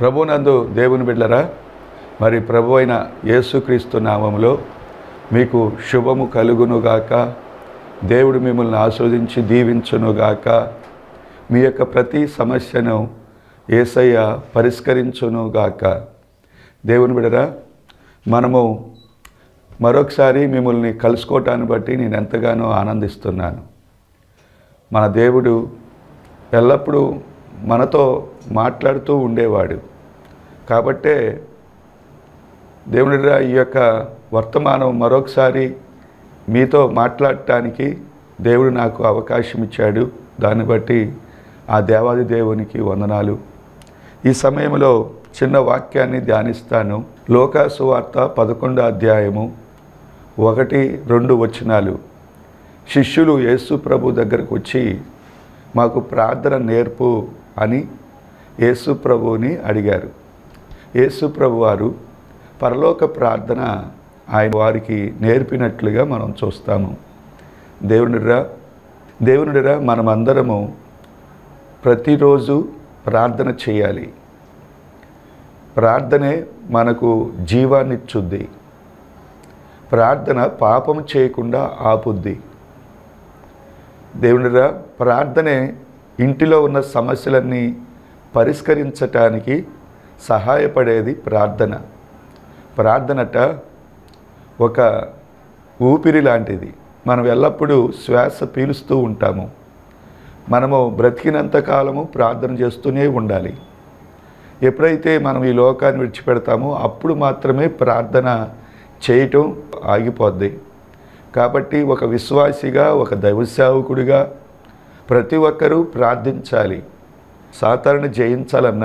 ప్రభునందు దేవుని బిడ్డరా మరి ప్రభు అయిన యేసుక్రీస్తు నామములో మీకు శుభము కలుగునుగాక దేవుడు మిమ్మల్ని ఆస్వాదించి దీవించునుగాక మీ యొక్క ప్రతి సమస్యను ఏసయ్య పరిష్కరించునుగాక దేవుని బిడరా మనము మరొకసారి మిమ్మల్ని కలుసుకోవటాన్ని బట్టి నేను ఎంతగానో ఆనందిస్తున్నాను మన దేవుడు ఎల్లప్పుడూ మనతో మాట్లాడుతూ ఉండేవాడు కాబట్టే దేవుడిరా ఈ యొక్క వర్తమానం మరొకసారి మీతో మాట్లాడటానికి దేవుడు నాకు అవకాశం ఇచ్చాడు దాన్ని బట్టి ఆ దేవాది దేవునికి వందనాలు ఈ సమయంలో చిన్న వాక్యాన్ని ధ్యానిస్తాను లోకాసు వార్త పదకొండో అధ్యాయము ఒకటి రెండు వచనాలు శిష్యులు యేసు ప్రభు దగ్గరకు వచ్చి మాకు ప్రార్థన నేర్పు అని యేసు ప్రభువుని అడిగారు యేసు ప్రభు వారు పరలోక ప్రార్థన ఆయన వారికి నేర్పినట్లుగా మనం చూస్తాము దేవునిరా దేవునిరా మనమందరము ప్రతిరోజు ప్రార్థన చేయాలి ప్రార్థనే మనకు జీవాన్నిచ్చుద్ది ప్రార్థన పాపం చేయకుండా ఆపుద్ది దేవునిరా ప్రార్థనే ఇంటిలో ఉన్న సమస్యలన్నీ పరిష్కరించటానికి సహాయపడేది ప్రార్థన ప్రార్థనట ఒక ఊపిరి లాంటిది మనం ఎల్లప్పుడూ శ్వాస పీలుస్తూ ఉంటాము మనము బ్రతికినంత కాలము ప్రార్థన చేస్తూనే ఉండాలి ఎప్పుడైతే మనం ఈ లోకాన్ని విడిచిపెడతామో అప్పుడు మాత్రమే ప్రార్థన చేయటం ఆగిపోద్ది కాబట్టి ఒక విశ్వాసిగా ఒక దైవసేవకుడిగా ప్రతి ఒక్కరూ ప్రార్థించాలి సాతారుని జయించాలన్నా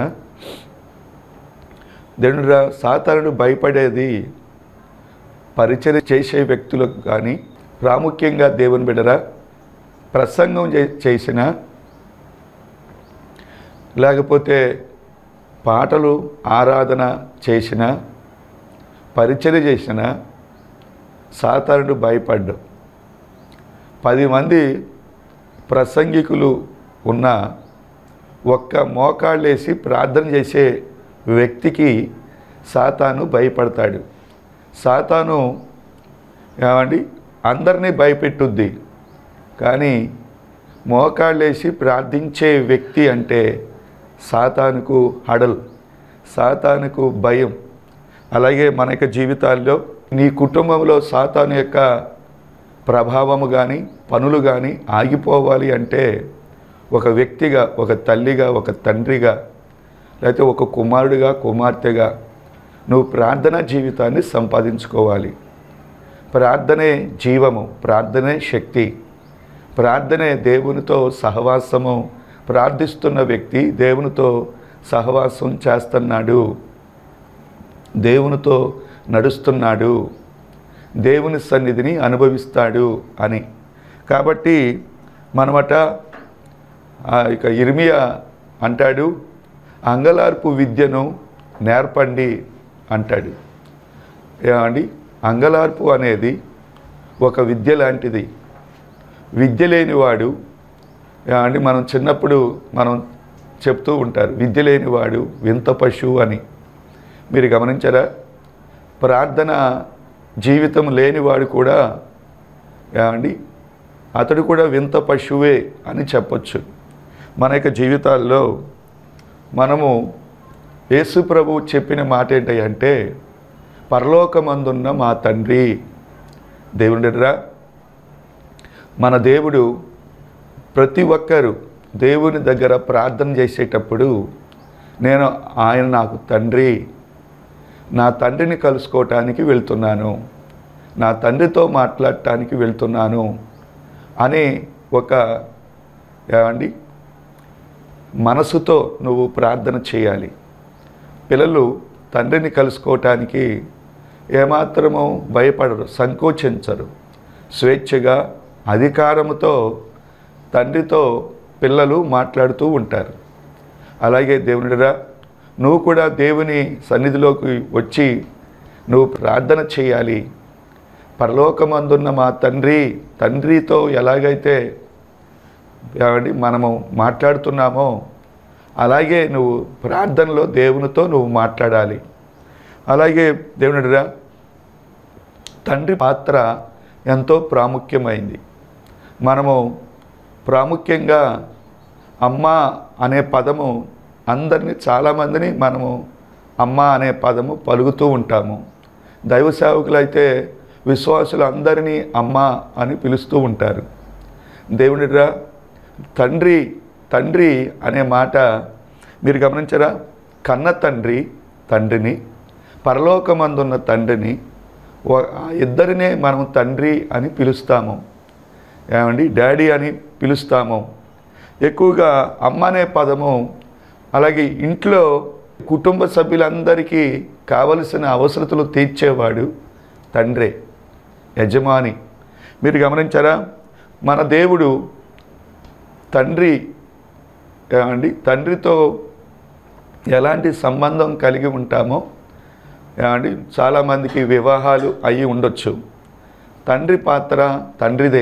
దేవుడురా సాతారుడు భయపడేది పరిచయం చేసే వ్యక్తులకు కానీ ప్రాముఖ్యంగా దేవుని బిడరా ప్రసంగం చే చేసిన లేకపోతే పాటలు ఆరాధన చేసిన పరిచయం చేసిన సాతారుడు భయపడ్డు పది మంది ప్రసంగికులు ఉన్న ఒక్క మోకాళ్ళేసి ప్రార్థన చేసే వ్యక్తికి సాతాను భయపడతాడు సాతాను ఏమండి అందరినీ భయపెట్టుద్ది కానీ మోకాళ్ళేసి ప్రార్థించే వ్యక్తి అంటే సాతానుకు హడల్ సాతానుకు భయం అలాగే మన యొక్క జీవితాల్లో నీ కుటుంబంలో సాతాను యొక్క ప్రభావము కానీ పనులు కానీ ఆగిపోవాలి అంటే ఒక వ్యక్తిగా ఒక తల్లిగా ఒక తండ్రిగా లేకపోతే ఒక కుమారుడిగా కుమార్తెగా నువ్వు ప్రార్థనా జీవితాన్ని సంపాదించుకోవాలి ప్రార్థనే జీవము ప్రార్థనే శక్తి ప్రార్థనే దేవునితో సహవాసము ప్రార్థిస్తున్న వ్యక్తి దేవునితో సహవాసం చేస్తున్నాడు దేవునితో నడుస్తున్నాడు దేవుని సన్నిధిని అనుభవిస్తాడు అని కాబట్టి మనమట ఆ ఇక ఇర్మియా అంటాడు అంగలార్పు విద్యను నేర్పండి అంటాడు ఏమండి అంగలార్పు అనేది ఒక విద్య లాంటిది విద్య లేనివాడు ఏమండి మనం చిన్నప్పుడు మనం చెప్తూ ఉంటారు విద్య లేనివాడు వింత పశువు అని మీరు గమనించారా ప్రార్థన జీవితం లేనివాడు కూడా ఏమండి అతడు కూడా వింత పశువే అని చెప్పొచ్చు మన యొక్క జీవితాల్లో మనము యేసు ప్రభు చెప్పిన మాట ఏంటంటే పరలోకమందున్న మా తండ్రి దేవుడిరా మన దేవుడు ప్రతి ఒక్కరు దేవుని దగ్గర ప్రార్థన చేసేటప్పుడు నేను ఆయన నాకు తండ్రి నా తండ్రిని కలుసుకోవటానికి వెళ్తున్నాను నా తండ్రితో మాట్లాడటానికి వెళ్తున్నాను అని ఒక ఏమండి మనసుతో నువ్వు ప్రార్థన చేయాలి పిల్లలు తండ్రిని కలుసుకోవటానికి ఏమాత్రమో భయపడరు సంకోచించరు స్వేచ్ఛగా అధికారముతో తండ్రితో పిల్లలు మాట్లాడుతూ ఉంటారు అలాగే దేవునిరా నువ్వు కూడా దేవుని సన్నిధిలోకి వచ్చి నువ్వు ప్రార్థన చేయాలి పరలోకమందున్న మా తండ్రి తండ్రితో ఎలాగైతే ఏమండి మనము మాట్లాడుతున్నామో అలాగే నువ్వు ప్రార్థనలో దేవునితో నువ్వు మాట్లాడాలి అలాగే దేవునిరా తండ్రి పాత్ర ఎంతో ప్రాముఖ్యమైంది మనము ప్రాముఖ్యంగా అమ్మ అనే పదము అందరినీ చాలామందిని మనము అమ్మ అనే పదము పలుకుతూ ఉంటాము దైవ సేవకులైతే విశ్వాసులు అందరినీ అమ్మ అని పిలుస్తూ ఉంటారు దేవునిరా తండ్రి తండ్రి అనే మాట మీరు గమనించరా కన్న తండ్రి తండ్రిని పరలోకమందున్న తండ్రిని ఓ- ఆ ఇద్దరినే మనం తండ్రి అని పిలుస్తాము ఏమండి డాడీ అని పిలుస్తాము ఎక్కువగా అమ్మ అనే పదము అలాగే ఇంట్లో కుటుంబ సభ్యులందరికీ కావలసిన అవసరతలు తీర్చేవాడు తండ్రే యజమాని మీరు గమనించారా మన దేవుడు తండ్రి ఏమండి తండ్రితో ఎలాంటి సంబంధం కలిగి ఉంటామో ఏమండి చాలామందికి వివాహాలు అయ్యి ఉండొచ్చు తండ్రి పాత్ర తండ్రిదే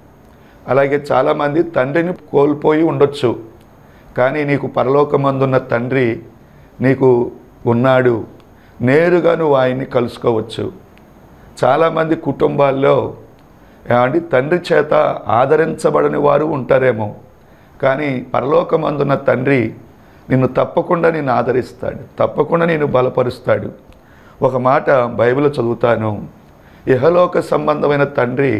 అలాగే చాలామంది తండ్రిని కోల్పోయి ఉండొచ్చు కానీ నీకు పరలోకమందున్న తండ్రి నీకు ఉన్నాడు నేరుగా నువ్వు ఆయన్ని కలుసుకోవచ్చు చాలామంది కుటుంబాల్లో ఏమండి తండ్రి చేత ఆదరించబడని వారు ఉంటారేమో కానీ పరలోకమందున్న తండ్రి నిన్ను తప్పకుండా నిన్ను ఆదరిస్తాడు తప్పకుండా నేను బలపరుస్తాడు ఒక మాట బైబిల్ చదువుతాను ఇహలోక సంబంధమైన తండ్రి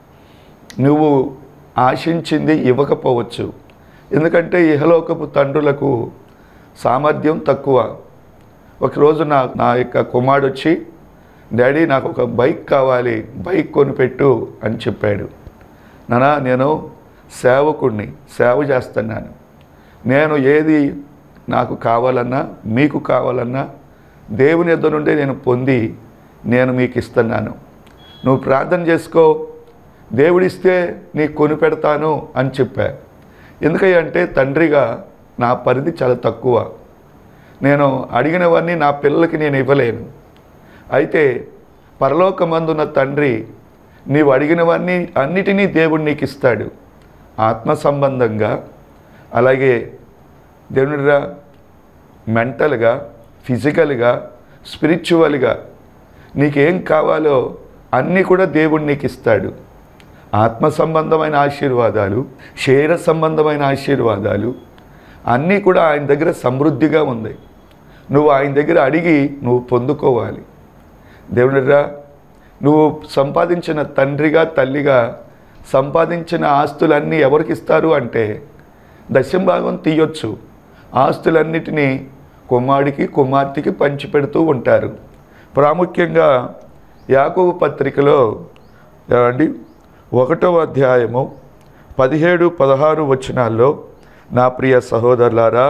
నువ్వు ఆశించింది ఇవ్వకపోవచ్చు ఎందుకంటే ఇహలోకపు తండ్రులకు సామర్థ్యం తక్కువ ఒకరోజు నా నా యొక్క కుమారుడు వచ్చి డాడీ నాకు ఒక బైక్ కావాలి బైక్ కొనిపెట్టు అని చెప్పాడు నానా నేను సేవకుడిని సేవ చేస్తున్నాను నేను ఏది నాకు కావాలన్నా మీకు కావాలన్నా దేవుని ఎద్దు నుండి నేను పొంది నేను మీకు ఇస్తున్నాను నువ్వు ప్రార్థన చేసుకో దేవుడిస్తే నీకు కొనిపెడతాను అని చెప్పా ఎందుకంటే తండ్రిగా నా పరిధి చాలా తక్కువ నేను అడిగినవన్నీ నా పిల్లలకి నేను ఇవ్వలేను అయితే పరలోకమందున్న తండ్రి నీవు అడిగినవన్నీ అన్నిటినీ దేవుడు నీకు ఇస్తాడు ఆత్మ సంబంధంగా అలాగే దేవునిరా మెంటల్గా ఫిజికల్గా స్పిరిచువల్గా నీకేం కావాలో అన్నీ కూడా దేవుడు నీకు ఇస్తాడు ఆత్మ సంబంధమైన ఆశీర్వాదాలు శరీర సంబంధమైన ఆశీర్వాదాలు అన్నీ కూడా ఆయన దగ్గర సమృద్ధిగా ఉంది నువ్వు ఆయన దగ్గర అడిగి నువ్వు పొందుకోవాలి దేవుడిరా నువ్వు సంపాదించిన తండ్రిగా తల్లిగా సంపాదించిన ఆస్తులన్నీ ఎవరికి ఇస్తారు అంటే దశం భాగం తీయొచ్చు ఆస్తులన్నిటినీ కుమారుడికి కుమార్తెకి పంచిపెడుతూ ఉంటారు ప్రాముఖ్యంగా యాకోబు పత్రికలో ఏమండి ఒకటో అధ్యాయము పదిహేడు పదహారు వచనాల్లో నా ప్రియ సహోదరులారా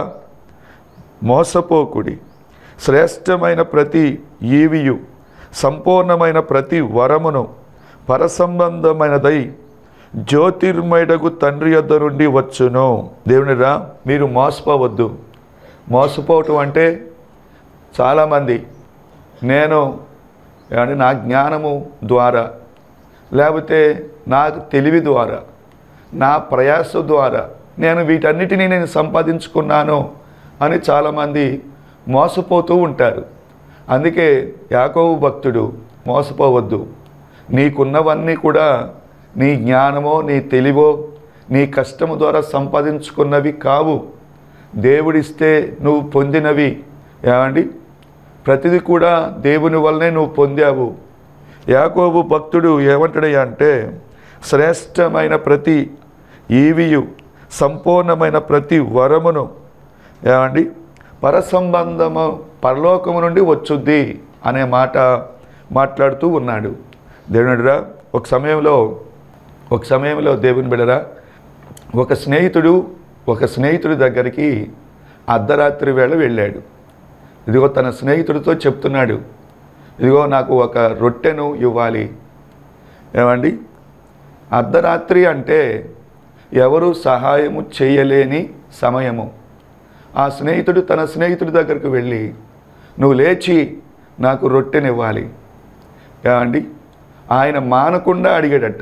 మోసపోకుడి శ్రేష్టమైన ప్రతి ఈవియు సంపూర్ణమైన ప్రతి వరమును పరసంబంధమైనదై జ్యోతిర్మయుడగు తండ్రి యొద్ద నుండి వచ్చును దేవునిరా మీరు మోసపోవద్దు మోసపోవటం అంటే చాలామంది నేను ఏమంటే నా జ్ఞానము ద్వారా లేకపోతే నాకు తెలివి ద్వారా నా ప్రయాస ద్వారా నేను వీటన్నిటినీ నేను సంపాదించుకున్నాను అని చాలామంది మోసపోతూ ఉంటారు అందుకే యాకోబు భక్తుడు మోసపోవద్దు నీకున్నవన్నీ కూడా నీ జ్ఞానమో నీ తెలివో నీ కష్టము ద్వారా సంపాదించుకున్నవి కావు దేవుడిస్తే నువ్వు పొందినవి ఏమండి ప్రతిదీ కూడా దేవుని వల్లనే నువ్వు పొందావు యాకోబు భక్తుడు ఏమంటాడయ్యా అంటే శ్రేష్టమైన ప్రతి ఈవియు సంపూర్ణమైన ప్రతి వరమును ఏమండి పరసంబంధము పరలోకము నుండి వచ్చుద్ది అనే మాట మాట్లాడుతూ ఉన్నాడు దేవునిరా ఒక సమయంలో ఒక సమయంలో దేవుని బిడరా ఒక స్నేహితుడు ఒక స్నేహితుడి దగ్గరికి అర్ధరాత్రి వేళ వెళ్ళాడు ఇదిగో తన స్నేహితుడితో చెప్తున్నాడు ఇదిగో నాకు ఒక రొట్టెను ఇవ్వాలి ఏమండి అర్ధరాత్రి అంటే ఎవరు సహాయము చేయలేని సమయము ఆ స్నేహితుడు తన స్నేహితుడి దగ్గరకు వెళ్ళి నువ్వు లేచి నాకు రొట్టెనివ్వాలి ఏమండి ఆయన మానకుండా అడిగాడట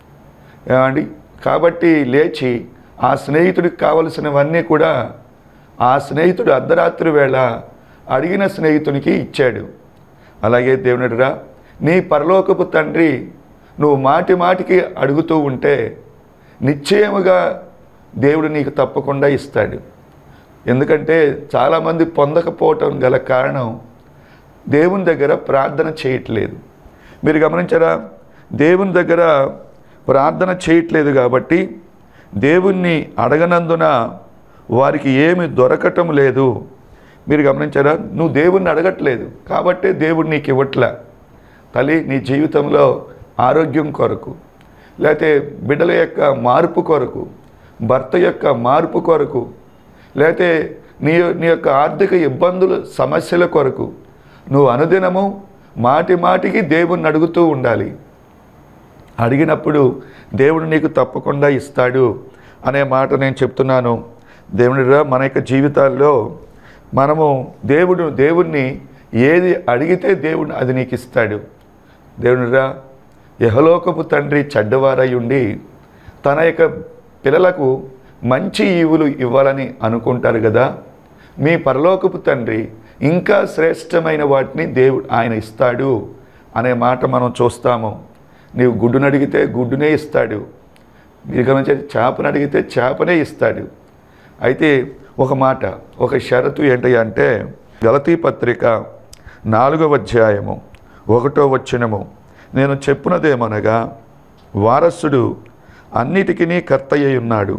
ఏమండి కాబట్టి లేచి ఆ స్నేహితుడికి కావలసినవన్నీ కూడా ఆ స్నేహితుడు అర్ధరాత్రి వేళ అడిగిన స్నేహితునికి ఇచ్చాడు అలాగే దేవునిరా నీ పరలోకపు తండ్రి నువ్వు మాటి మాటికి అడుగుతూ ఉంటే నిశ్చయముగా దేవుడు నీకు తప్పకుండా ఇస్తాడు ఎందుకంటే చాలామంది పొందకపోవటం గల కారణం దేవుని దగ్గర ప్రార్థన చేయట్లేదు మీరు గమనించారా దేవుని దగ్గర ప్రార్థన చేయట్లేదు కాబట్టి దేవుణ్ణి అడగనందున వారికి ఏమి దొరకటం లేదు మీరు గమనించారా నువ్వు దేవుణ్ణి అడగట్లేదు కాబట్టే దేవుడు నీకు ఇవ్వట్లే తల్లి నీ జీవితంలో ఆరోగ్యం కొరకు లేకపోతే బిడ్డల యొక్క మార్పు కొరకు భర్త యొక్క మార్పు కొరకు లేకపోతే నీ నీ యొక్క ఆర్థిక ఇబ్బందుల సమస్యల కొరకు నువ్వు అనుదినము మాటి మాటికి దేవుణ్ణి అడుగుతూ ఉండాలి అడిగినప్పుడు దేవుడు నీకు తప్పకుండా ఇస్తాడు అనే మాట నేను చెప్తున్నాను దేవునిరా మన యొక్క జీవితాల్లో మనము దేవుడు దేవుణ్ణి ఏది అడిగితే దేవుడు అది నీకు ఇస్తాడు దేవునిరా యహలోకపు తండ్రి చెడ్డవారై ఉండి తన యొక్క పిల్లలకు మంచి ఈవులు ఇవ్వాలని అనుకుంటారు కదా మీ పరలోకపు తండ్రి ఇంకా శ్రేష్టమైన వాటిని దేవుడు ఆయన ఇస్తాడు అనే మాట మనం చూస్తాము నీవు గుడ్డును అడిగితే గుడ్డునే ఇస్తాడు మీరు గమనించే చేపను అడిగితే చేపనే ఇస్తాడు అయితే ఒక మాట ఒక షరతు ఏంటి అంటే గలతీ పత్రిక నాలుగవ అధ్యాయము ఒకటో వచనము నేను చెప్పునదేమనగా వారసుడు అన్నిటికీ కర్తయ్య ఉన్నాడు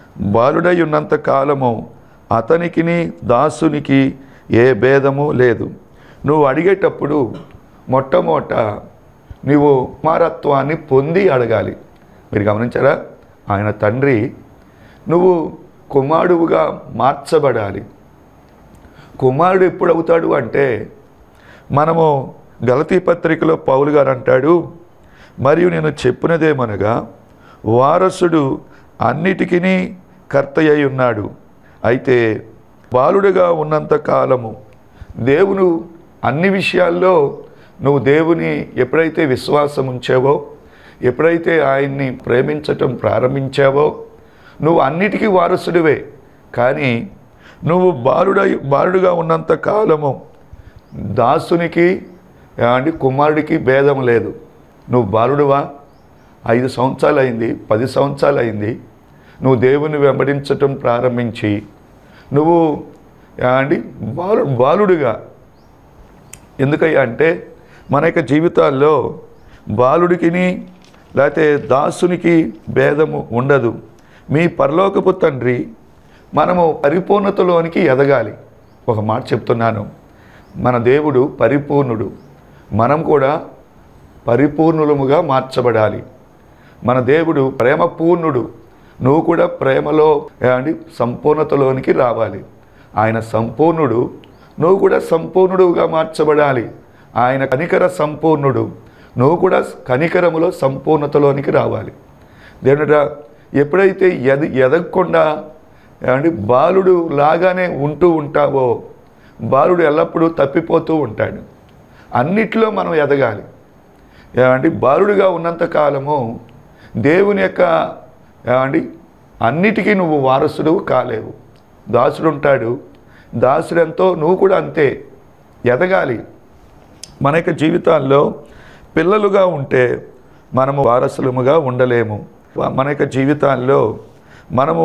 బాలుడై ఉన్నంత కాలము అతనికిని దాసునికి ఏ భేదము లేదు నువ్వు అడిగేటప్పుడు మొట్టమొదట నువ్వు కుమారత్వాన్ని పొంది అడగాలి మీరు గమనించారా ఆయన తండ్రి నువ్వు కుమారుడుగా మార్చబడాలి కుమారుడు ఎప్పుడు అవుతాడు అంటే మనము గలతీ పత్రికలో పౌలు గారు అంటాడు మరియు నేను చెప్పినదేమనగా వారసుడు అన్నిటికీ కర్తయ్య ఉన్నాడు అయితే బాలుడుగా ఉన్నంత కాలము దేవుడు అన్ని విషయాల్లో నువ్వు దేవుని ఎప్పుడైతే విశ్వాసం ఉంచావో ఎప్పుడైతే ఆయన్ని ప్రేమించటం ప్రారంభించావో నువ్వు అన్నిటికీ వారసుడివే కానీ నువ్వు బాలుడై బాలుడుగా ఉన్నంత కాలము దాసునికి అంటే కుమారుడికి భేదం లేదు నువ్వు బాలుడువా ఐదు సంవత్సరాలు అయింది పది సంవత్సరాలు అయింది నువ్వు దేవుని వెంబడించటం ప్రారంభించి నువ్వు అండి బాలు బాలుడుగా ఎందుకయ్యా అంటే మన యొక్క జీవితాల్లో బాలుడికిని లేకపోతే దాసునికి భేదము ఉండదు మీ పరలోకపు తండ్రి మనము పరిపూర్ణతలోనికి ఎదగాలి ఒక మాట చెప్తున్నాను మన దేవుడు పరిపూర్ణుడు మనం కూడా పరిపూర్ణులముగా మార్చబడాలి మన దేవుడు ప్రేమపూర్ణుడు నువ్వు కూడా ప్రేమలో ఏమండి సంపూర్ణతలోనికి రావాలి ఆయన సంపూర్ణుడు నువ్వు కూడా సంపూర్ణుడుగా మార్చబడాలి ఆయన కనికర సంపూర్ణుడు నువ్వు కూడా కనికరములో సంపూర్ణతలోనికి రావాలి దేవుడా ఎప్పుడైతే ఎద ఎదగకుండా ఏమండి బాలుడు లాగానే ఉంటూ ఉంటావో బాలుడు ఎల్లప్పుడూ తప్పిపోతూ ఉంటాడు అన్నిట్లో మనం ఎదగాలి ఏమండి బాలుడిగా ఉన్నంత కాలము దేవుని యొక్క ఏమండి అన్నిటికీ నువ్వు వారసుడు కాలేవు దాసుడు ఉంటాడు దాసుడు ఎంతో నువ్వు కూడా అంతే ఎదగాలి మన యొక్క జీవితాల్లో పిల్లలుగా ఉంటే మనము వారసులముగా ఉండలేము మన యొక్క జీవితాల్లో మనము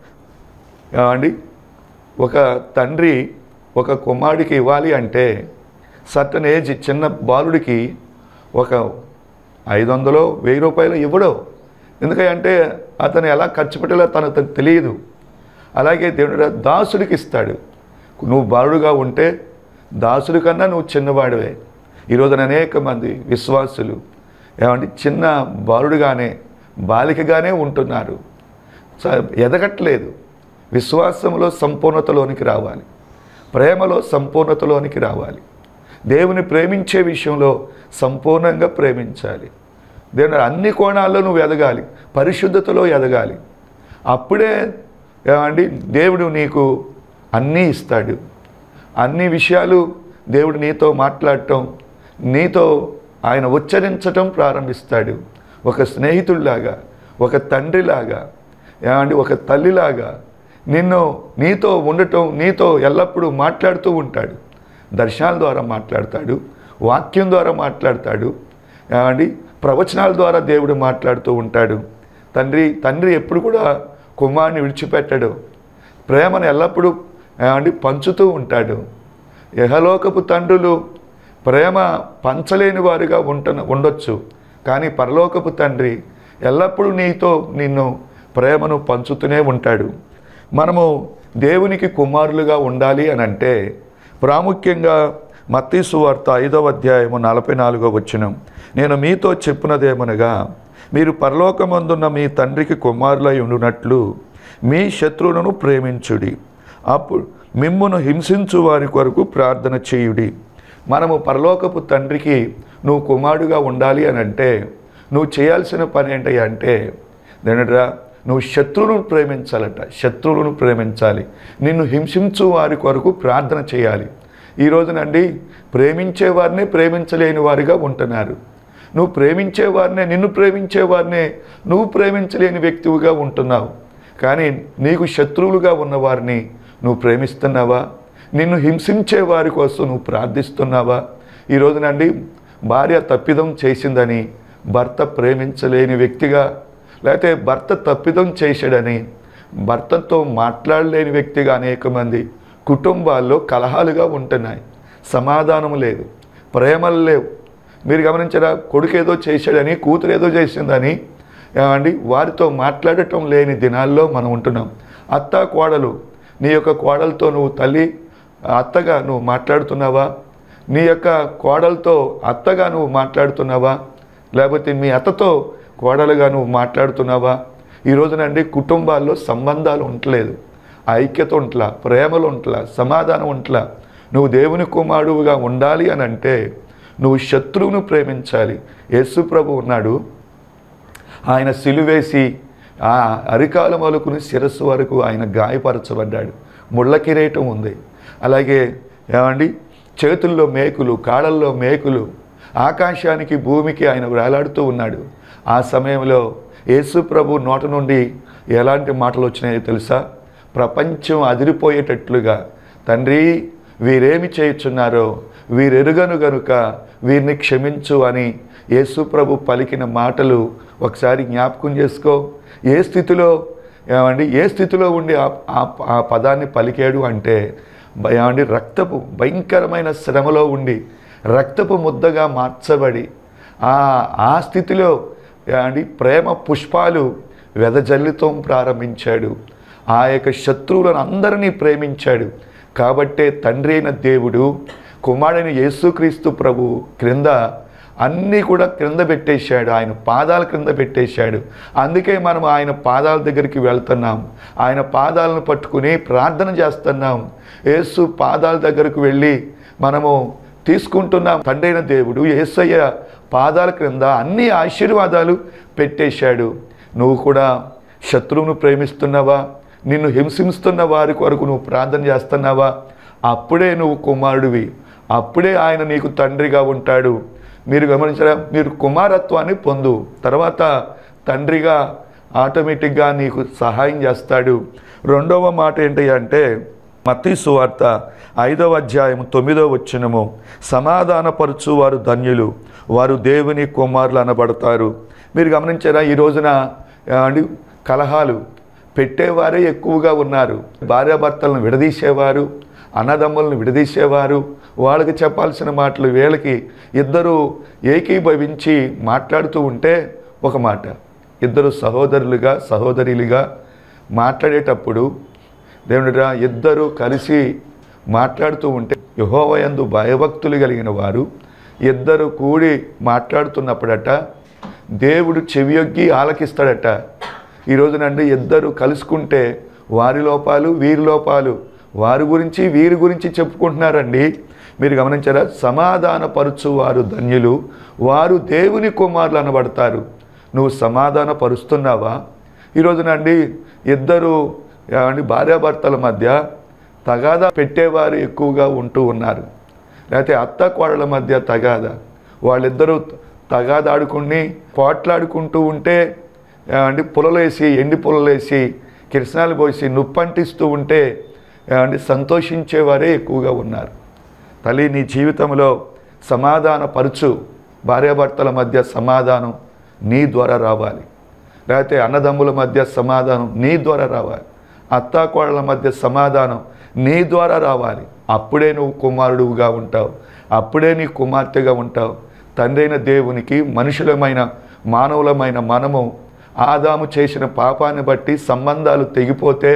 అండి ఒక తండ్రి ఒక కుమారుడికి ఇవ్వాలి అంటే సర్టన్ ఏజ్ చిన్న బాలుడికి ఒక ఐదు వందలో వెయ్యి రూపాయలు ఇవ్వడు ఎందుకంటే అతను ఎలా ఖర్చు పెట్టాలో తనకు తెలియదు అలాగే దేవుడు దాసుడికి ఇస్తాడు నువ్వు బాలుడుగా ఉంటే దాసుడి కన్నా నువ్వు చిన్నవాడివే ఈరోజున అనేక మంది విశ్వాసులు ఏమంటే చిన్న బాలుడుగానే బాలికగానే ఉంటున్నారు స- ఎదగట్లేదు విశ్వాసంలో సంపూర్ణతలోనికి రావాలి ప్రేమలో సంపూర్ణతలోనికి రావాలి దేవుని ప్రేమించే విషయంలో సంపూర్ణంగా ప్రేమించాలి దేవుని అన్ని కోణాల్లో నువ్వు ఎదగాలి పరిశుద్ధతలో ఎదగాలి అప్పుడే ఏమండి దేవుడు నీకు అన్నీ ఇస్తాడు అన్ని విషయాలు దేవుడు నీతో మాట్లాడటం నీతో ఆయన ఉచ్చరించటం ప్రారంభిస్తాడు ఒక స్నేహితుడిలాగా ఒక తండ్రిలాగా ఏమండి ఒక తల్లిలాగా నిన్ను నీతో ఉండటం నీతో ఎల్లప్పుడూ మాట్లాడుతూ ఉంటాడు దర్శనాల ద్వారా మాట్లాడతాడు వాక్యం ద్వారా మాట్లాడతాడు ఏమండి ప్రవచనాల ద్వారా దేవుడు మాట్లాడుతూ ఉంటాడు తండ్రి తండ్రి ఎప్పుడు కూడా కుమారుని విడిచిపెట్టడు ప్రేమను ఎల్లప్పుడూ ఏమండి పంచుతూ ఉంటాడు యహలోకపు తండ్రులు ప్రేమ పంచలేని వారుగా ఉంట ఉండొచ్చు కానీ పరలోకపు తండ్రి ఎల్లప్పుడూ నీతో నిన్ను ప్రేమను పంచుతూనే ఉంటాడు మనము దేవునికి కుమారులుగా ఉండాలి అని అంటే ప్రాముఖ్యంగా మత్తీసు వార్త ఐదవ అధ్యాయము నలభై నాలుగో వచ్చినం నేను మీతో చెప్పినదేమనగా మీరు పరలోకమందున్న మీ తండ్రికి కుమారులై ఉండునట్లు మీ శత్రువులను ప్రేమించుడి అప్పుడు మిమ్మును హింసించు వారి కొరకు ప్రార్థన చేయుడి మనము పరలోకపు తండ్రికి నువ్వు కుమారుడుగా ఉండాలి అని అంటే నువ్వు చేయాల్సిన పని ఏంటి అంటే దేనట్రా నువ్వు శత్రువులను ప్రేమించాలట శత్రువులను ప్రేమించాలి నిన్ను హింసించు వారి కొరకు ప్రార్థన చేయాలి ఈ రోజునండి ప్రేమించే వారిని ప్రేమించలేని వారిగా ఉంటున్నారు నువ్వు ప్రేమించే వారినే నిన్ను ప్రేమించే వారినే నువ్వు ప్రేమించలేని వ్యక్తివిగా ఉంటున్నావు కానీ నీకు శత్రువులుగా ఉన్నవారిని నువ్వు ప్రేమిస్తున్నావా నిన్ను హింసించే వారి కోసం నువ్వు ప్రార్థిస్తున్నావా ఈ రోజునండి భార్య తప్పిదం చేసిందని భర్త ప్రేమించలేని వ్యక్తిగా లేకపోతే భర్త తప్పిదం చేశాడని భర్తతో మాట్లాడలేని వ్యక్తిగా అనేక మంది కుటుంబాల్లో కలహాలుగా ఉంటున్నాయి సమాధానం లేదు ప్రేమలు లేవు మీరు గమనించరా కొడుకు ఏదో చేశాడని కూతురు ఏదో చేసిందని ఏమండి వారితో మాట్లాడటం లేని దినాల్లో మనం ఉంటున్నాం అత్త కోడలు నీ యొక్క కోడలతో నువ్వు తల్లి అత్తగా నువ్వు మాట్లాడుతున్నావా నీ యొక్క కోడలతో అత్తగా నువ్వు మాట్లాడుతున్నావా లేకపోతే మీ అత్తతో కోడలుగా నువ్వు మాట్లాడుతున్నావా ఈ రోజునండి కుటుంబాల్లో సంబంధాలు ఉండలేదు ఐక్యత ఉంట్లా ప్రేమలు ఉంట్లా సమాధానం ఉంట్లా నువ్వు దేవుని కుమారుడుగా ఉండాలి అని అంటే నువ్వు శత్రువును ప్రేమించాలి యేసు ప్రభు ఉన్నాడు ఆయన సిలువేసి ఆ అరికాల మొలుకుని శిరస్సు వరకు ఆయన గాయపరచబడ్డాడు ముళ్ళ కిరీటం ఉంది అలాగే ఏమండి చేతుల్లో మేకులు కాళ్ళల్లో మేకులు ఆకాశానికి భూమికి ఆయన వేలాడుతూ ఉన్నాడు ఆ సమయంలో యేసు ప్రభు నోట నుండి ఎలాంటి మాటలు వచ్చినాయో తెలుసా ప్రపంచం అదిరిపోయేటట్లుగా తండ్రి వీరేమి చేయుచున్నారో వీరెరుగను గనుక వీరిని క్షమించు అని యేసు ప్రభు పలికిన మాటలు ఒకసారి జ్ఞాపకం చేసుకో ఏ స్థితిలో ఏమండి ఏ స్థితిలో ఉండి ఆ- ఆ- ఆ పదాన్ని పలికాడు అంటే బ- ఏమండి రక్తపు భయంకరమైన శ్రమలో ఉండి రక్తపు ముద్దగా మార్చబడి ఆ ఆ స్థితిలో ఏమండి ప్రేమ పుష్పాలు వెదజల్లుతం ప్రారంభించాడు ఆ యొక్క శత్రువులను అందరినీ ప్రేమించాడు కాబట్టే తండ్రి అయిన దేవుడు కుమారుడైన యేసుక్రీస్తు ప్రభు క్రింద అన్నీ కూడా క్రింద పెట్టేశాడు ఆయన పాదాల క్రింద పెట్టేశాడు అందుకే మనం ఆయన పాదాల దగ్గరికి వెళ్తున్నాం ఆయన పాదాలను పట్టుకుని ప్రార్థన చేస్తున్నాం యేసు పాదాల దగ్గరకు వెళ్ళి మనము తీసుకుంటున్నాం తండ్రైన దేవుడు యేసయ్య పాదాల క్రింద అన్ని ఆశీర్వాదాలు పెట్టేశాడు నువ్వు కూడా శత్రువును ప్రేమిస్తున్నావా నిన్ను హింసిస్తున్న వారి కొరకు నువ్వు ప్రార్థన చేస్తున్నావా అప్పుడే నువ్వు కుమారుడివి అప్పుడే ఆయన నీకు తండ్రిగా ఉంటాడు మీరు గమనించరా మీరు కుమారత్వాన్ని పొందు తర్వాత తండ్రిగా ఆటోమేటిక్గా నీకు సహాయం చేస్తాడు రెండవ మాట ఏంటి అంటే మత్తీ సువార్త ఐదవ అధ్యాయం తొమ్మిదవ వచ్చినము సమాధానపరచు వారు ధన్యులు వారు దేవుని కుమారులు అనబడతారు మీరు గమనించారా ఈ రోజున ఏమండి కలహాలు పెట్టేవారే ఎక్కువగా ఉన్నారు భార్యాభర్తలను విడదీసేవారు అన్నదమ్ములను విడదీసేవారు వాళ్ళకి చెప్పాల్సిన మాటలు వీళ్ళకి ఇద్దరు ఏకీభవించి మాట్లాడుతూ ఉంటే ఒక మాట ఇద్దరు సహోదరులుగా సహోదరులుగా మాట్లాడేటప్పుడు దేవుడిరా ఇద్దరు కలిసి మాట్లాడుతూ ఉంటే యహోవయందు భయభక్తులు కలిగిన వారు ఇద్దరు కూడి మాట్లాడుతున్నప్పుడట దేవుడు చెవియొగ్గి ఆలకిస్తాడట ఈ రోజునండి ఇద్దరు కలుసుకుంటే వారి లోపాలు వీరి లోపాలు వారి గురించి వీరి గురించి చెప్పుకుంటున్నారండి మీరు గమనించారా సమాధానపరచు వారు ధన్యులు వారు దేవుని కుమారులు అనబడతారు నువ్వు సమాధాన పరుస్తున్నావా ఈ రోజునండి ఇద్దరు ఏమండి భార్యాభర్తల మధ్య తగాదా పెట్టేవారు ఎక్కువగా ఉంటూ ఉన్నారు లేకపోతే అత్త కోడల మధ్య తగాదా వాళ్ళిద్దరూ తగాదాడుకుని పోట్లాడుకుంటూ ఉంటే ఏమండి పులలేసి ఎండి పులలేసి కిరసనాలు పోసి నుప్పంటిస్తూ ఉంటే ఏమండి సంతోషించేవారే ఎక్కువగా ఉన్నారు తల్లి నీ జీవితంలో సమాధాన పరుచు భార్యాభర్తల మధ్య సమాధానం నీ ద్వారా రావాలి లేకపోతే అన్నదమ్ముల మధ్య సమాధానం నీ ద్వారా రావాలి అత్తాకోడల మధ్య సమాధానం నీ ద్వారా రావాలి అప్పుడే నువ్వు కుమారుడుగా ఉంటావు అప్పుడే నీ కుమార్తెగా ఉంటావు తండ్రైన దేవునికి మనుషులమైన మానవులమైన మనము ఆదాము చేసిన పాపాన్ని బట్టి సంబంధాలు తెగిపోతే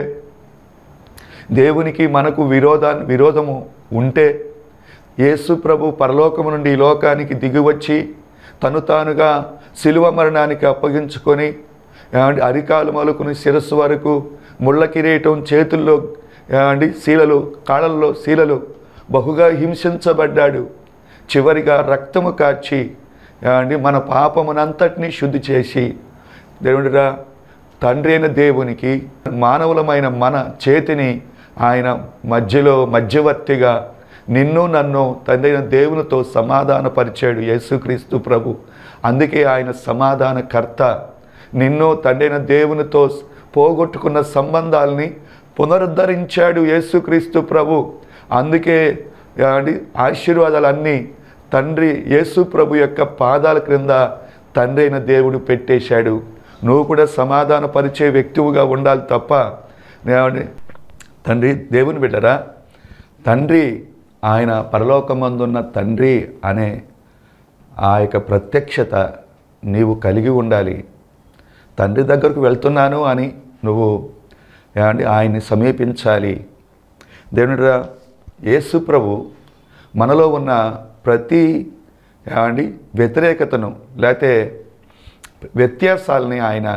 దేవునికి మనకు విరోధా విరోధము ఉంటే యేసు ప్రభు పరలోకము నుండి ఈ లోకానికి దిగివచ్చి తను తానుగా శిలువ మరణానికి అప్పగించుకొని ఏమండి అరికాలు మొలుకుని శిరస్సు వరకు ముళ్ళ కిరీటం చేతుల్లో ఏమండి శీలలు కాళ్ళల్లో శీలలు బహుగా హింసించబడ్డాడు చివరిగా రక్తము కార్చి ఏమండి మన పాపమునంతటినీ శుద్ధి చేసి దేవుడిరా తండ్రి అయిన దేవునికి మానవులమైన మన చేతిని ఆయన మధ్యలో మధ్యవర్తిగా నిన్ను నన్ను తండ్రి అయిన దేవునితో సమాధానపరిచాడు యేసుక్రీస్తు ప్రభు అందుకే ఆయన సమాధానకర్త నిన్ను తండ్రి అయిన దేవునితో పోగొట్టుకున్న సంబంధాలని పునరుద్ధరించాడు యేసుక్రీస్తు ప్రభు అందుకే ఏమండి ఆశీర్వాదాలన్నీ తండ్రి యేసు ప్రభు యొక్క పాదాల క్రింద తండ్రి అయిన దేవుడు పెట్టేశాడు నువ్వు కూడా సమాధానపరిచే వ్యక్తివుగా ఉండాలి తప్ప ఏమండి తండ్రి దేవుని బిడ్డరా తండ్రి ఆయన పరలోకమందున్న తండ్రి అనే ఆ యొక్క ప్రత్యక్షత నీవు కలిగి ఉండాలి తండ్రి దగ్గరకు వెళ్తున్నాను అని నువ్వు ఏమండి ఆయన్ని సమీపించాలి దేవునిరా యేసు ప్రభు మనలో ఉన్న ప్రతి ఏమండి వ్యతిరేకతను లేకపోతే వ్యత్యాసాలని ఆయన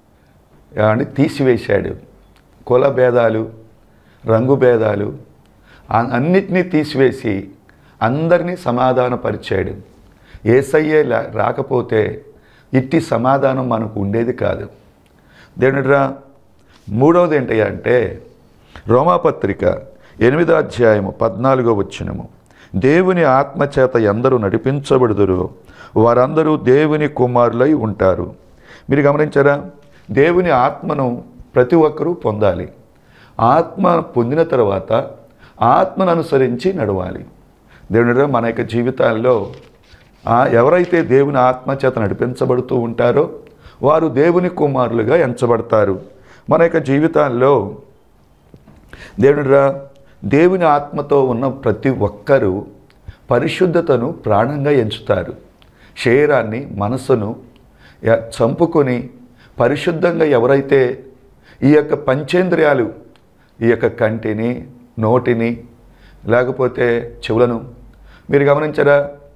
ఏమండి తీసివేశాడు కుల భేదాలు రంగు భేదాలు ఆ- అన్నిటినీ తీసివేసి అందరినీ సమాధానపరిచాడు ఏసయ్యే లా- రాకపోతే ఇట్టి సమాధానం మనకు ఉండేది కాదు దేవునిరా మూడవది ఏంటయ్యా అంటే రోమాపత్రిక ఎనిమిదో అధ్యాయము పద్నాలుగో వచ్చినము దేవుని ఆత్మచేత ఎందరూ నడిపించబడుదురో వారందరూ దేవుని కుమారులై ఉంటారు మీరు గమనించారా దేవుని ఆత్మను ప్రతి ఒక్కరూ పొందాలి ఆత్మ పొందిన తర్వాత ఆత్మను అనుసరించి నడవాలి దేవునిరా మన యొక్క జీవితాల్లో ఆ, ఎవరైతే దేవుని ఆత్మచేత నడిపించబడుతూ ఉంటారో వారు దేవుని కుమారులుగా ఎంచబడతారు మన యొక్క జీవితాల్లో దేవునిరా దేవుని ఆత్మతో ఉన్న ప్రతి ఒక్కరూ పరిశుద్ధతను ప్రాణంగా ఎంచుతారు శరీరాన్ని మనసును య- చంపుకొని పరిశుద్ధంగా ఎవరైతే ఈ యొక్క పంచేంద్రియాలు ఈ యొక్క కంటిని నోటిని లేకపోతే చెవులను మీరు గమనించరా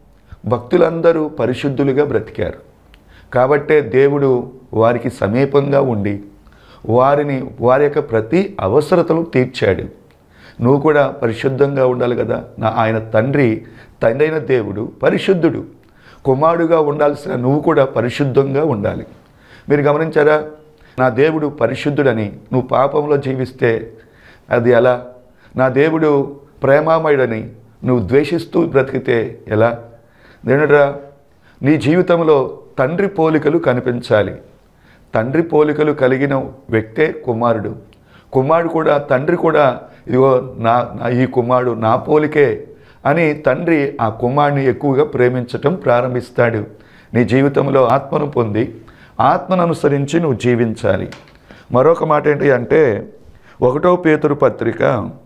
భక్తులందరూ పరిశుద్ధులుగా బ్రతికారు కాబట్టే దేవుడు వారికి సమీపంగా ఉండి వారిని వారి యొక్క ప్రతి అవసరతలు తీర్చాడు నువ్వు కూడా పరిశుద్ధంగా ఉండాలి కదా నా ఆయన తండ్రి తండ్రి అయిన దేవుడు పరిశుద్ధుడు కుమారుడుగా ఉండాల్సిన నువ్వు కూడా పరిశుద్ధంగా ఉండాలి మీరు గమనించారా నా దేవుడు పరిశుద్ధుడని నువ్వు పాపంలో జీవిస్తే అది ఎలా నా దేవుడు ప్రేమామయుడని నువ్వు ద్వేషిస్తూ బ్రతికితే ఎలా నేనురా నీ జీవితంలో తండ్రి పోలికలు కనిపించాలి తండ్రి పోలికలు కలిగిన వ్యక్తే కుమారుడు కుమారుడు కూడా తండ్రి కూడా ఇదిగో నా నా ఈ కుమారుడు నా పోలికే అని తండ్రి ఆ కుమారుని ఎక్కువగా ప్రేమించటం ప్రారంభిస్తాడు నీ జీవితంలో ఆత్మను పొంది ఆత్మను అనుసరించి నువ్వు జీవించాలి మరొక మాట ఏంటి అంటే ఒకటో పేతురు పత్రిక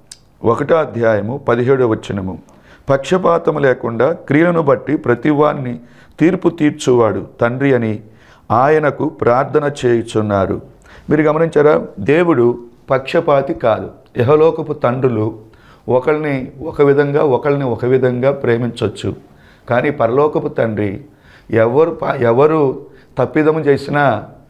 ఒకటో అధ్యాయము పదిహేడో వచ్చినము పక్షపాతము లేకుండా క్రియలను బట్టి ప్రతివాన్ని తీర్పు తీర్చువాడు తండ్రి అని ఆయనకు ప్రార్థన చేయుచున్నారు మీరు గమనించారా దేవుడు పక్షపాతి కాదు యహలోకపు తండ్రులు ఒకరిని ఒక విధంగా ఒకరిని ఒక విధంగా ప్రేమించవచ్చు కానీ పరలోకపు తండ్రి ఎవరు పా- ఎవరు తప్పిదము చేసినా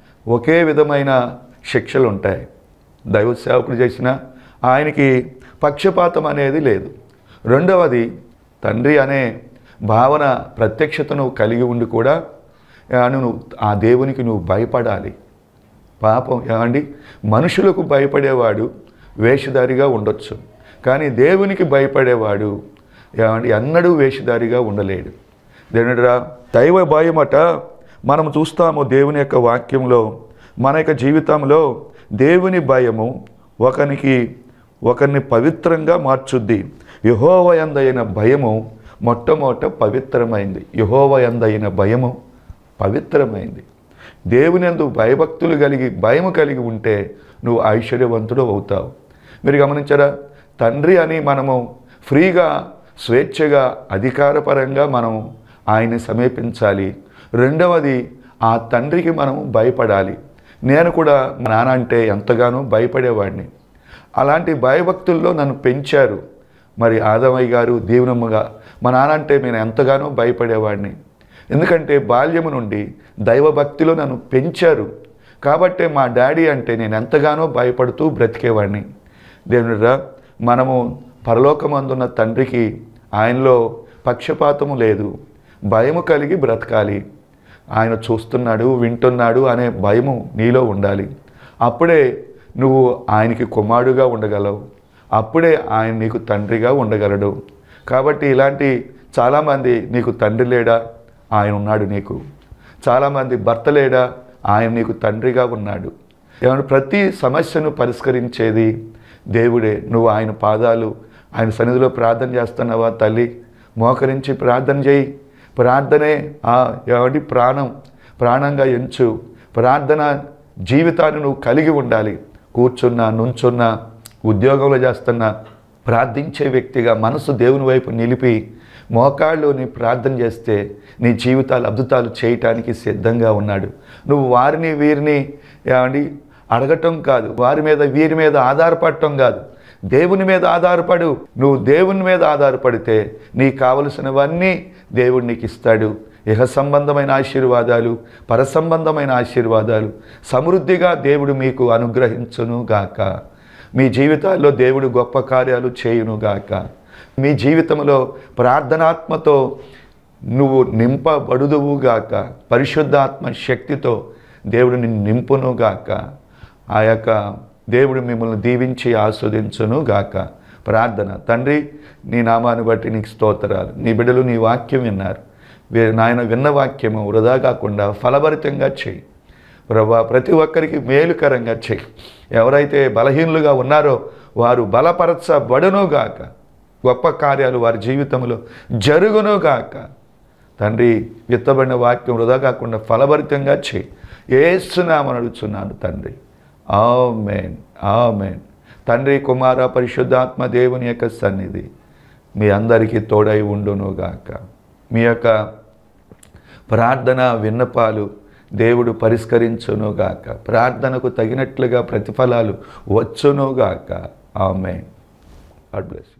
ఒకే విధమైన శిక్షలు ఉంటాయి దైవ సేవకుడు చేసిన ఆయనకి పక్షపాతం అనేది లేదు రెండవది తండ్రి అనే భావన ప్రత్యక్షతను కలిగి ఉండి కూడా ఆ, నువ్వు ఆ దేవునికి నువ్వు భయపడాలి పాపం ఏమండి మనుషులకు భయపడేవాడు వేషధారిగా ఉండొచ్చు కానీ దేవునికి భయపడేవాడు ఏమండి ఎన్నడూ వేషధారిగా ఉండలేడు దేవునిరా దైవ భయమట మనం చూస్తాము దేవుని యొక్క వాక్యంలో మన యొక్క జీవితంలో దేవుని భయము ఒకనికి ఒకరిని పవిత్రంగా మార్చుద్ది యహోవయందైన భయము మొట్టమొదట పవిత్రమైంది యహోవయందైన భయము పవిత్రమైంది దేవుని అందు భయభక్తులు కలిగి భయము కలిగి ఉంటే నువ్వు ఐశ్వర్యవంతుడు అవుతావు మీరు గమనించారా తండ్రి అని మనము ఫ్రీగా స్వేచ్ఛగా అధికారపరంగా మనం ఆయన్ని సమీపించాలి రెండవది ఆ తండ్రికి మనం భయపడాలి నేను కూడా మా నాన్న అంటే ఎంతగానో భయపడేవాడిని అలాంటి భయభక్తుల్లో నన్ను పెంచారు మరి ఆదమయ్య గారు దీవెనమ్మగా మా నాన్న అంటే నేను ఎంతగానో భయపడేవాడిని ఎందుకంటే బాల్యము నుండి దైవభక్తిలో నన్ను పెంచారు కాబట్టే మా డాడీ అంటే నేను ఎంతగానో భయపడుతూ బ్రతికేవాడిని దేవునిరా మనము పరలోకమందున్న తండ్రికి ఆయనలో పక్షపాతము లేదు భయము కలిగి బ్రతకాలి ఆయన చూస్తున్నాడు వింటున్నాడు అనే భయము నీలో ఉండాలి అప్పుడే నువ్వు ఆయనకి కుమారుడుగా ఉండగలవు అప్పుడే ఆయన నీకు తండ్రిగా ఉండగలడు కాబట్టి ఇలాంటి చాలామంది నీకు తండ్రి లేడా ఆయన ఉన్నాడు నీకు చాలామంది భర్త లేడా ఆయన నీకు తండ్రిగా ఉన్నాడు ఏమంటే ప్రతి సమస్యను పరిష్కరించేది దేవుడే నువ్వు ఆయన పాదాలు ఆయన సన్నిధిలో ప్రార్థన చేస్తున్నావా తల్లి మోకరించి ప్రార్థన చేయి ప్రార్థనే ఆ ఏమంటే ప్రాణం ప్రాణంగా ఎంచు ప్రార్థన జీవితాన్ని నువ్వు కలిగి ఉండాలి కూర్చున్నా నుంచున్నా ఉద్యోగంలో చేస్తున్నా ప్రార్థించే వ్యక్తిగా మనసు దేవుని వైపు నిలిపి మోకాళ్ళు నీ ప్రార్థన చేస్తే నీ జీవితాలు అద్భుతాలు చేయటానికి సిద్ధంగా ఉన్నాడు నువ్వు వారిని వీరిని ఏమండి అడగటం కాదు వారి మీద వీరి మీద ఆధారపడటం కాదు దేవుని మీద ఆధారపడు నువ్వు దేవుని మీద ఆధారపడితే నీకు కావలసినవన్నీ దేవుడు నీకు ఇస్తాడు ఇహ సంబంధమైన ఆశీర్వాదాలు పర సంబంధమైన ఆశీర్వాదాలు సమృద్ధిగా దేవుడు మీకు అనుగ్రహించును గాక మీ జీవితాల్లో దేవుడు గొప్ప కార్యాలు చేయును గాక మీ జీవితంలో ప్రార్థనాత్మతో నువ్వు నింపబడుదువు గాక పరిశుద్ధాత్మ శక్తితో దేవుడు నిన్ను నింపును గాక ఆ యొక్క దేవుడు మిమ్మల్ని దీవించి ఆస్వాదించును గాక ప్రార్థన తండ్రి నీ నామాన్ని బట్టి నీకు స్తోత్రాలు నీ బిడ్డలు నీ వాక్యం విన్నారు వీ- నాయన విన్న వాక్యము వృధా కాకుండా ఫలభరితంగా చేయి ప్రభా ప్రతి ఒక్కరికి మేలుకరంగా చేయి ఎవరైతే బలహీనులుగా ఉన్నారో వారు బలపరచబడునుగాక గొప్ప కార్యాలు వారి జీవితంలో జరుగునుగాక తండ్రి విత్తబడిన వాక్యం వృధా కాకుండా ఫలభరితంగా చేయి ఏసునామని అడుగుతున్నాను తండ్రి ఆమెన్ ఆమెన్ తండ్రి కుమార పరిశుద్ధాత్మ దేవుని యొక్క సన్నిధి మీ అందరికీ తోడై ఉండునుగాక మీ యొక్క ప్రార్థన విన్నపాలు దేవుడు పరిష్కరించునుగాక ప్రార్థనకు తగినట్లుగా ప్రతిఫలాలు వచ్చునుగాక ఆమె గాడ్ బ్లెస్